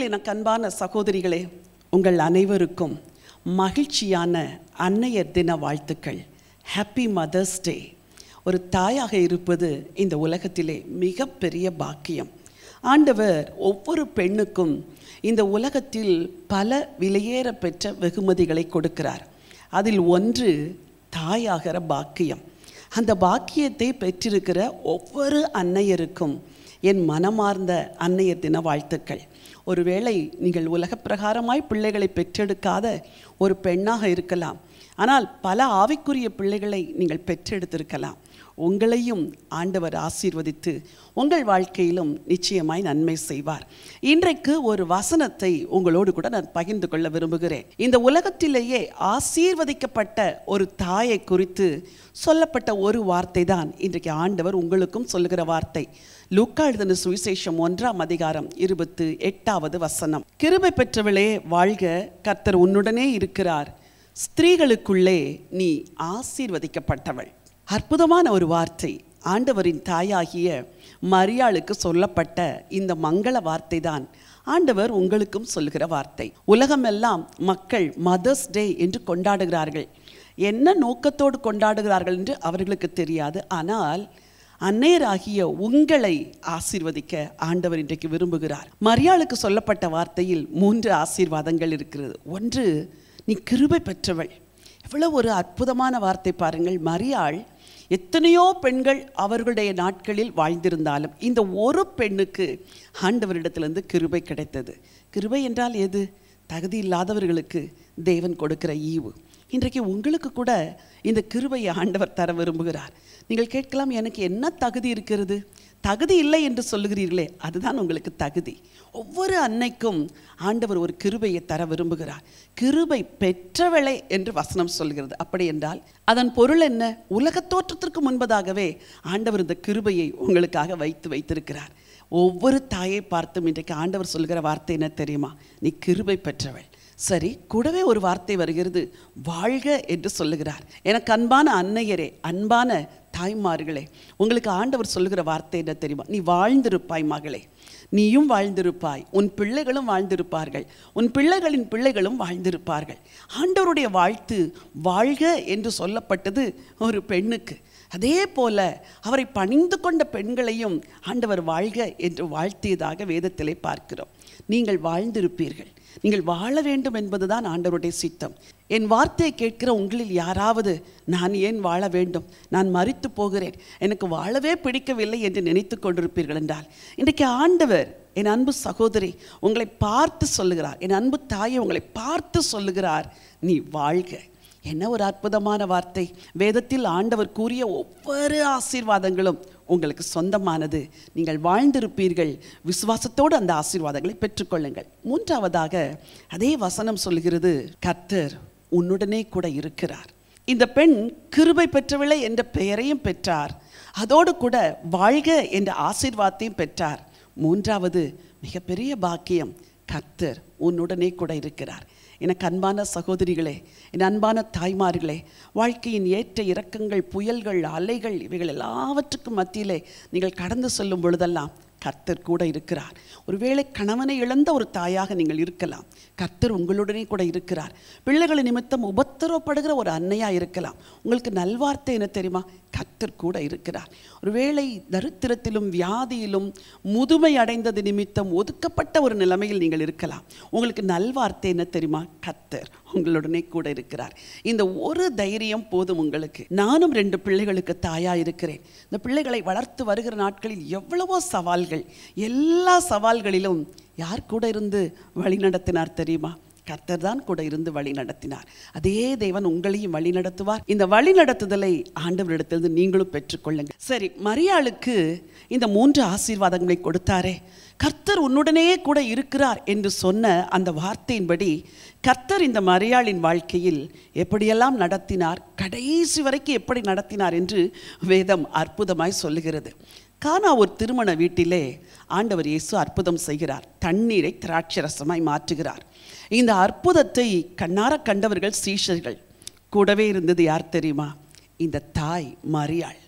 கிறிஸ்துவில் எனக்கு அன்பான சகோதரிகளே உங்கள் அனைவருக்கும் மகிழ்ச்சியான அன்னையர் தின வாழ்த்துக்கள் ஹாப்பி மதர்ஸ் டே ஒரு தாயாக இருப்பது இந்த உலகத்திலே மிகப்பெரிய பாக்கியம் ஆண்டவர் ஒவ்வொரு பெண்ணுக்கும் இந்த உலகத்தில் பல விலையேற பெற்ற வெகுமதிகளை கொடுக்கிறார் அதில் ஒன்று தாயாகிற பாக்கியம் அந்த பாக்கியத்தை பெற்றிருக்கிற ஒவ்வொரு அன்னையருக்கும் என் மனமார்ந்த அன்னையர் தின வாழ்த்துக்கள் ஒருவேளை நீங்கள் உலகப் பிரகாரமாய் பிள்ளைகளை பெற்றெடுக்காத ஒரு பெண்ணாக இருக்கலாம் ஆனால் பல ஆவிக்குரிய பிள்ளைகளை நீங்கள் பெற்றெடுத்திருக்கலாம் உங்களையும் ஆண்டவர் ஆசீர்வதித்து உங்கள் வாழ்க்கையிலும் நிச்சயமாய் நன்மை செய்வார் இன்றைக்கு ஒரு வசனத்தை உங்களோடு கூட நான் பகிர்ந்து கொள்ள விரும்புகிறேன் இந்த உலகத்திலேயே ஆசீர்வதிக்கப்பட்ட ஒரு தாயை குறித்து சொல்லப்பட்ட ஒரு வார்த்தை தான் இன்றைக்கு ஆண்டவர் உங்களுக்கும் சொல்லுகிற வார்த்தை லூக்கா எழுதின சுவிசேஷம் ஒன்றாம் அதிகாரம் இருபத்து எட்டாவது வசனம் கிருபை பெற்றவளே வாழ்க கர்த்தர் உன்னுடனே இருக்கிறார் ஸ்திரீகளுக்குள்ளே நீ ஆசீர்வதிக்கப்பட்டவள் அற்புதமான ஒரு வார்த்தை ஆண்டவரின் தாயாகிய மரியாளுக்கு சொல்லப்பட்ட இந்த மங்கள வார்த்தை தான் ஆண்டவர் உங்களுக்கும் சொல்லுகிற வார்த்தை உலகமெல்லாம் மக்கள் மதர்ஸ் டே என்று கொண்டாடுகிறார்கள் என்ன நோக்கத்தோடு கொண்டாடுகிறார்கள் என்று அவர்களுக்கு தெரியாது ஆனால் அன்னையராகிய உங்களை ஆசீர்வதிக்க ஆண்டவர் இன்றைக்கு விரும்புகிறார் மரியாளுக்கு சொல்லப்பட்ட வார்த்தையில் மூன்று ஆசீர்வாதங்கள் இருக்கிறது ஒன்று நீ கிருபை பெற்றவள் எவ்வளவு ஒரு அற்புதமான வார்த்தை பாருங்கள் மரியாள் எத்தனையோ பெண்கள் அவர்களுடைய நாட்களில் வாழ்ந்திருந்தாலும் இந்த ஒரு பெண்ணுக்கு ஆண்டவரிடத்திலிருந்து கிருபை கிடைத்தது கிருபை என்றால் எது தகுதி இல்லாதவர்களுக்கு தேவன் கொடுக்கிற ஈவு இன்றைக்கு உங்களுக்கு கூட இந்த கிருபையை ஆண்டவர் தர விரும்புகிறார் நீங்கள் கேட்கலாம் எனக்கு என்ன தகுதி இருக்கிறது தகுதி இல்லை என்று சொல்லுகிறீர்களே அதுதான் உங்களுக்கு தகுதி ஒவ்வொரு அன்னைக்கும் ஆண்டவர் ஒரு கிருபையை தர விரும்புகிறார் கிருபை பெற்றவளை என்று வசனம் சொல்கிறது அப்படி என்றால் அதன் பொருள் என்ன உலகத் தோற்றத்திற்கு முன்பதாகவே ஆண்டவர் இந்த கிருபையை உங்களுக்காக வைத்து வைத்திருக்கிறார் ஒவ்வொரு தாயை பார்த்தும் இன்றைக்கு ஆண்டவர் சொல்கிற வார்த்தை என்ன தெரியுமா நீ கிருபை பெற்றவள் சரி கூடவே ஒரு வார்த்தை வருகிறது வாழ்க என்று சொல்லுகிறார் எனக்கு அன்பான அன்னையரே அன்பான தாய்மார்களே உங்களுக்கு ஆண்டவர் சொல்லுகிற வார்த்தை என்ன தெரியுமா நீ வாழ்ந்திருப்பாய் மகளே நீயும் வாழ்ந்திருப்பாய் உன் பிள்ளைகளும் வாழ்ந்திருப்பார்கள் உன் பிள்ளைகளின் பிள்ளைகளும் வாழ்ந்திருப்பார்கள் ஆண்டவருடைய வாழ்த்து வாழ்க என்று சொல்லப்பட்டது ஒரு பெண்ணுக்கு அதே போல அவரை பணிந்து கொண்ட பெண்களையும் ஆண்டவர் வாழ்க என்று வாழ்த்தியதாக வேதத்திலே பார்க்கிறோம் நீங்கள் வாழ்ந்திருப்பீர்கள் நீங்கள் வாழ வேண்டும் என்பதுதான் ஆண்டவருடைய சித்தம் என் வார்த்தையை கேட்கிற உங்களில் யாராவது நான் ஏன் வாழ வேண்டும் நான் மறித்து போகிறேன் எனக்கு வாழவே பிடிக்கவில்லை என்று நினைத்து கொண்டிருப்பீர்கள் என்றால் இன்றைக்கு ஆண்டவர் என் அன்பு சகோதரி உங்களை பார்த்து சொல்லுகிறார் என் அன்பு தாயை உங்களை பார்த்து சொல்லுகிறார் நீ வாழ்க என்ன ஒரு அற்புதமான வார்த்தை வேதத்தில் ஆண்டவர் கூறிய ஒவ்வொரு ஆசீர்வாதங்களும் உங்களுக்கு சொந்தமானது நீங்கள் வாழ்ந்திருப்பீர்கள் விசுவாசத்தோடு அந்த ஆசீர்வாதங்களை பெற்றுக்கொள்ளுங்கள் மூன்றாவதாக அதே வசனம் சொல்கிறது கர்த்தர் உன்னுடனே கூட இருக்கிறார் இந்த பெண் கிருபை பெற்றவளை என்ற பெயரையும் பெற்றார் அதோடு கூட வாழ்க என்ற ஆசீர்வாதத்தையும் பெற்றார் மூன்றாவது மிகப்பெரிய பாக்கியம் கர்த்தர் உன்னுடனே கூட இருக்கிறார் எனக்கு அன்பான சகோதரிகளே என் அன்பான தாய்மார்களே வாழ்க்கையின் ஏற்ற இறக்கங்கள் புயல்கள் அலைகள் இவைகள் எல்லாவற்றுக்கும் மத்தியிலே நீங்கள் கடந்து செல்லும் பொழுதெல்லாம் கர்த்தர் கூட இருக்கிறார் ஒருவேளை கணவனை இழந்த ஒரு தாயாக நீங்கள் இருக்கலாம் கர்த்தர் உங்களுடனே கூட இருக்கிறார் பிள்ளைகள் நிமித்தம் உபத்திரவப்படுகிற ஒரு அன்னையாக இருக்கலாம் உங்களுக்கு நல்வார்த்தை என்ன தெரியுமா கர்த்தர் கூட இருக்கிறார் ஒருவேளை தரித்திரத்திலும் வியாதியிலும் முதுமை அடைந்தது நிமித்தம் ஒதுக்கப்பட்ட ஒரு நிலைமையில் நீங்கள் இருக்கலாம் உங்களுக்கு நல்வார்த்தை என்ன தெரியுமா கர்த்தர் உங்களுடனே கூட இருக்கிறார் இந்த ஒரு தைரியம் போதும் உங்களுக்கு நானும் ரெண்டு பிள்ளைகளுக்கு தாயா இருக்கிறேன் இந்த பிள்ளைகளை வளர்த்து வருகிற நாட்களில் எவ்வளவோ சவால்கள் எல்லா சவால்களிலும் யார் கூட இருந்து வழி நடத்தினார் தெரியுமா கர்த்தர் தான் கூட இருந்து வழி நடத்தினார் அதே தேவன் உங்களையும் வழி நடத்துவார் இந்த வழி நடத்துதலை ஆண்டவரிடத்திலிருந்து நீங்களும் பெற்றுக்கொள்ளுங்கள் சரி மரியாளுக்கு இந்த மூன்று ஆசீர்வாதங்களை கொடுத்தாரே கர்த்தர் உன்னுடனே கூட இருக்கிறார் என்று சொன்ன அந்த வார்த்தையின்படி கர்த்தர் இந்த மரியாளின் வாழ்க்கையில் எப்படியெல்லாம் நடத்தினார் கடைசி வரைக்கும் எப்படி நடத்தினார் என்று வேதம் அற்புதமாய் சொல்லுகிறது கானா ஒரு திருமண வீட்டிலே ஆண்டவர் இயேசு அற்புதம் செய்கிறார் தண்ணீரை திராட்சரசமாய் மாற்றுகிறார் இந்த அற்புதத்தை கண்ணார கண்டவர்கள் சீஷர்கள் கூடவே இருந்தது யார் தெரியுமா இந்த தாய் மரியாள்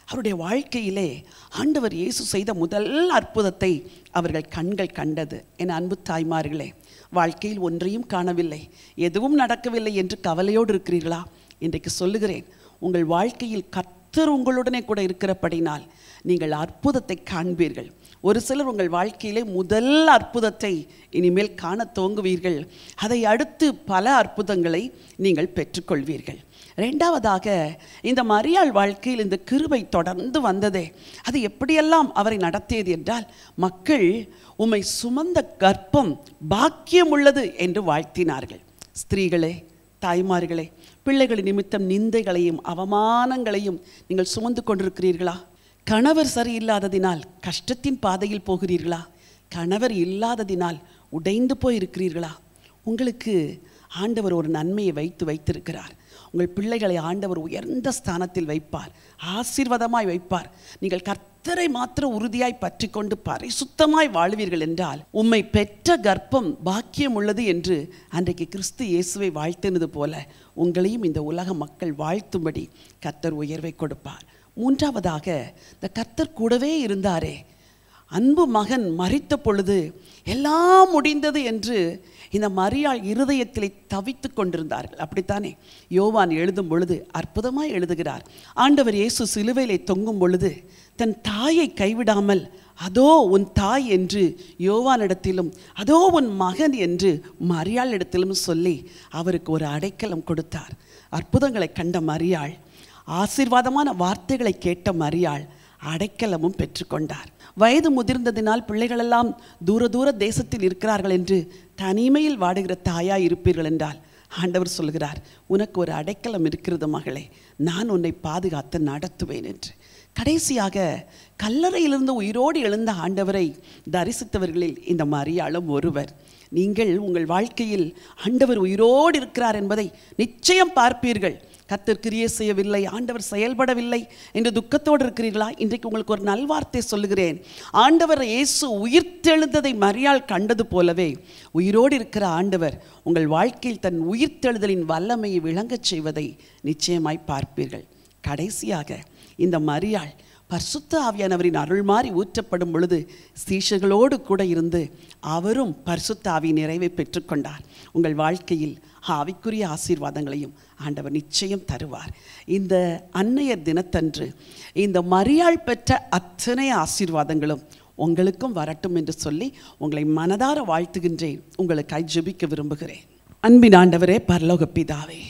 அவருடைய வாழ்க்கையிலே ஆண்டவர் இயேசு செய்த முதல் அற்புதத்தை அவர்கள் கண்கள் கண்டது என் அன்பு தாய்மார்களே வாழ்க்கையில் ஒன்றையும் காணவில்லை எதுவும் நடக்கவில்லை என்று கவலையோடு இருக்கிறீர்களா இன்றைக்கு சொல்லுகிறேன் உங்கள் வாழ்க்கையில் கர்த்தர் உங்களுடனே கூட இருக்கிறபடினால் நீங்கள் அற்புதத்தை காண்பீர்கள் ஒரு சிலர் உங்கள் வாழ்க்கையிலே முதல் அற்புதத்தை இனிமேல் காண துவங்குவீர்கள் அதை அடுத்து பல அற்புதங்களை நீங்கள் பெற்றுக்கொள்வீர்கள் ரெண்டாவதாக இந்த மரியாள் வாழ்க்கையில் இந்த கிருபை தொடர்ந்து வந்ததே அது எப்படியெல்லாம் அவரை நடத்தியது என்றால் மக்கள் உம்மை சுமந்த கர்ப்பம் பாக்கியம் உள்ளது என்று வாழ்த்தினார்கள் ஸ்திரீகளே தாய்மார்களே பிள்ளைகள் நிமித்தம் நிந்தைகளையும் அவமானங்களையும் நீங்கள் சுமந்து கொண்டிருக்கிறீர்களா கணவர் சரியில்லாததினால் கஷ்டத்தின் பாதையில் போகிறீர்களா கணவர் இல்லாததினால் உடைந்து போயிருக்கிறீர்களா உங்களுக்கு ஆண்டவர் ஒரு நன்மையை வைத்து வைத்திருக்கிறார் உங்கள் பிள்ளைகளை ஆண்டவர் உயர்ந்த ஸ்தானத்தில் வைப்பார் ஆசீர்வாதமாய் வைப்பார் நீங்கள் கர்த்தரை மாத்திர உறுதியாய் பற்றி கொண்டு பரிசுத்தமாய் வாழ்வீர்கள் என்றால் உம்மை பெற்ற கர்ப்பம் பாக்கியம் உள்ளது என்று அன்றைக்கு கிறிஸ்து இயேசுவை வாழ்த்தினது போல உங்களையும் இந்த உலக மக்கள் வாழ்த்தும்படி கர்த்தர் உயர்வை கொடுப்பார் மூன்றாவதாக இந்த கர்த்தர் கூடவே இருந்தாரே அன்பு மகன் மறித்த பொழுது எல்லாம் முடிந்தது என்று இந்த மரியாள் இருதயத்திலே தவித்து கொண்டிருந்தார்கள் அப்படித்தானே யோவான் எழுதும் பொழுது அற்புதமாய் எழுதுகிறார் ஆண்டவர் இயேசு சிலுவையிலே தொங்கும் பொழுது தன் தாயை கைவிடாமல் அதோ உன் தாய் என்று யோவானிடத்திலும் அதோ உன் மகன் என்று மரியாள் இடத்திலும் சொல்லி அவருக்கு ஒரு அடைக்கலம் கொடுத்தார் அற்புதங்களை கண்ட மரியாள் ஆசீர்வாதமான வார்த்தைகளை கேட்ட மரியாள் அடைக்கலமும் பெற்றுக்கொண்டார் வயது முதிர்ந்ததினால் பிள்ளைகளெல்லாம் தூர தூர தேசத்தில் இருக்கிறார்கள் என்று தனிமையில் வாடுகிற தாயாய் இருப்பீர்கள் என்றால் ஆண்டவர் சொல்கிறார் உனக்கு ஒரு அடைக்கலம் இருக்கிறது மகளே நான் உன்னை பாதுகாத்து நடத்துவேன் என்று கடைசியாக கல்லறையிலிருந்து உயிரோடு எழுந்த ஆண்டவரை தரிசித்தவர்களில் இந்த மரியாளும் ஒருவர் நீங்கள் உங்கள் வாழ்க்கையில் ஆண்டவர் உயிரோடு இருக்கிறார் என்பதை நிச்சயம் பார்ப்பீர்கள் கத்தர் கிரியை செய்யவில்லை ஆண்டவர் செயல்படவில்லை என்று துக்கத்தோடு இருக்கிறீர்களா இன்றைக்கு உங்களுக்கு ஒரு நல்வார்த்தை சொல்லுகிறேன் ஆண்டவர் இயேசு உயிர்த்தெழுந்ததை மரியாள் கண்டது போலவே உயிரோடு இருக்கிற ஆண்டவர் உங்கள் வாழ்க்கையில் தன் உயிர்த்தெழுதலின் வல்லமையை விளங்கச் செய்வதை நிச்சயமாய் பார்ப்பீர்கள் கடைசியாக இந்த மரியாள் பரிசுத்த ஆவியானவரின் அருள் மாறி ஊற்றப்படும் பொழுது சீஷர்களோடு கூட இருந்து அவரும் பரிசுத்த ஆவி நிறைவை பெற்றுக்கொண்டார் உங்கள் வாழ்க்கையில் ஆவிக்குரிய ஆசீர்வாதங்களையும் ஆண்டவர் நிச்சயம் தருவார் இந்த அன்னையர் தினத்தன்று இந்த மரியாள் பெற்ற அத்தனை ஆசீர்வாதங்களும் உங்களுக்கும் வரட்டும் என்று சொல்லி உங்களை மனதார வாழ்த்துகின்றேன் உங்களுக்காய் ஜெபிக்க விரும்புகிறேன் அன்பின் ஆண்டவரே பரலோக பிதாவே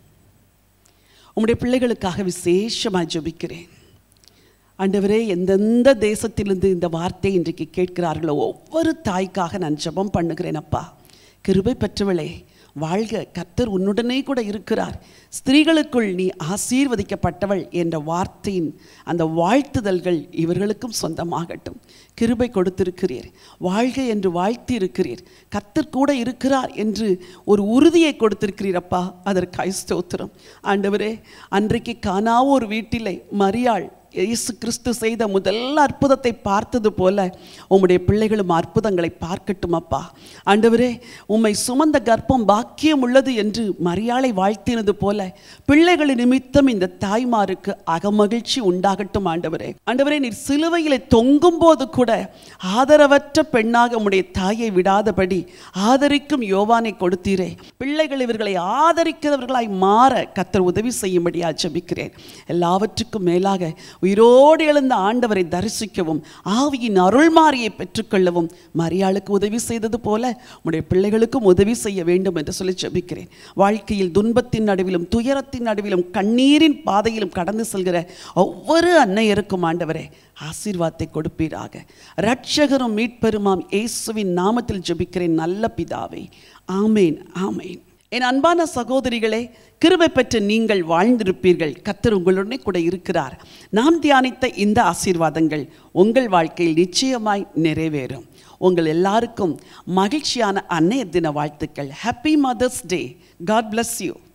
உம்முடைய பிள்ளைகளுக்காக விசேஷமாக ஜெபிக்கிறேன் ஆண்டவரே எந்தெந்த தேசத்திலிருந்து இந்த வார்த்தை இன்றைக்கு கேட்கிறார்களோ ஒவ்வொரு தாய்க்காக நான் ஜெபம் பண்ணுகிறேன் அப்பா கிருபை பெற்றவளே வாழ்க கர்த்தர் உன்னுடனே கூட இருக்கிறார் ஸ்திரீகளுக்குள் நீ ஆசீர்வதிக்கப்பட்டவள் என்ற வார்த்தையின் அந்த வாழ்த்துதல்கள் இவர்களுக்கும் சொந்தமாகட்டும் கிருபை கொடுத்திருக்கிறீர் வாழ்க என்று வாழ்த்தி இருக்கிறீர் கர்த்தர் கூட இருக்கிறார் என்று ஒரு உறுதியை கொடுத்திருக்கிறீர் அப்பா அதற்கு ஸ்தோத்திரம் ஆண்டவரே அன்றைக்கு காணா ஒரு வீட்டிலே மரியாள் இயேசு கிறிஸ்து செய்த முதல் அற்புதத்தை பார்த்தது போல உம்முடைய பிள்ளைகளும் அற்புதங்களை பார்க்கட்டும் அப்பா ஆண்டவரே உம்மை சுமந்த கர்ப்பம் பாக்கியம் உள்ளது என்று மரியாளை வாழ்த்தினது போல பிள்ளைகளின் நிமித்தம் இந்த தாய்மாருக்கு அகமகிழ்ச்சி உண்டாகட்டும் ஆண்டவரே ஆண்டவரே நீர் சிலுவையிலே தொங்கும் போது கூட ஆதரவற்ற பெண்ணாக உம்முடைய தாயை விடாதபடி ஆதரிக்கும் யோவானை கொடுத்தீரே பிள்ளைகள் இவர்களை ஆதரிக்கிறவர்களாய் மாற கத்தர் உதவி செய்யும்படியா ஜெபிக்கிறேன் எல்லாவற்றுக்கும் மேலாக உயிரோடு எழுந்த ஆண்டவரை தரிசிக்கவும் ஆவியின் அருள்மாரியை பெற்றுக்கொள்ளவும் மரியாளுக்கு உதவி செய்தது போல உடைய பிள்ளைகளுக்கும் உதவி செய்ய வேண்டும் என்று சொல்லி ஜெபிக்கிறேன் வாழ்க்கையில் துன்பத்தின் நடுவிலும் துயரத்தின் நடுவிலும் கண்ணீரின் பாதையிலும் கடந்து செல்கிற ஒவ்வொரு அன்னையருக்கும் ஆண்டவரே ஆசீர்வாதத்தை கொடுப்பீராக ரட்சகரும் மீட்பெருமாம் இயேசுவின் நாமத்தில் ஜெபிக்கிறேன் நல்ல பிதாவே ஆமேன் ஆமேன் என் அன்பான சகோதரிகளே கிருபை பெற்று நீங்கள் வாழ்ந்திருப்பீர்கள் கத்தர் உங்களுடனே கூட இருக்கிறார் நாம் தியானித்த இந்த ஆசீர்வாதங்கள் உங்கள் வாழ்க்கையில் நிச்சயமாய் நிறைவேறும் உங்கள் எல்லாருக்கும் மகிழ்ச்சியான அன்னைய தின வாழ்த்துக்கள் happy mother's day God bless you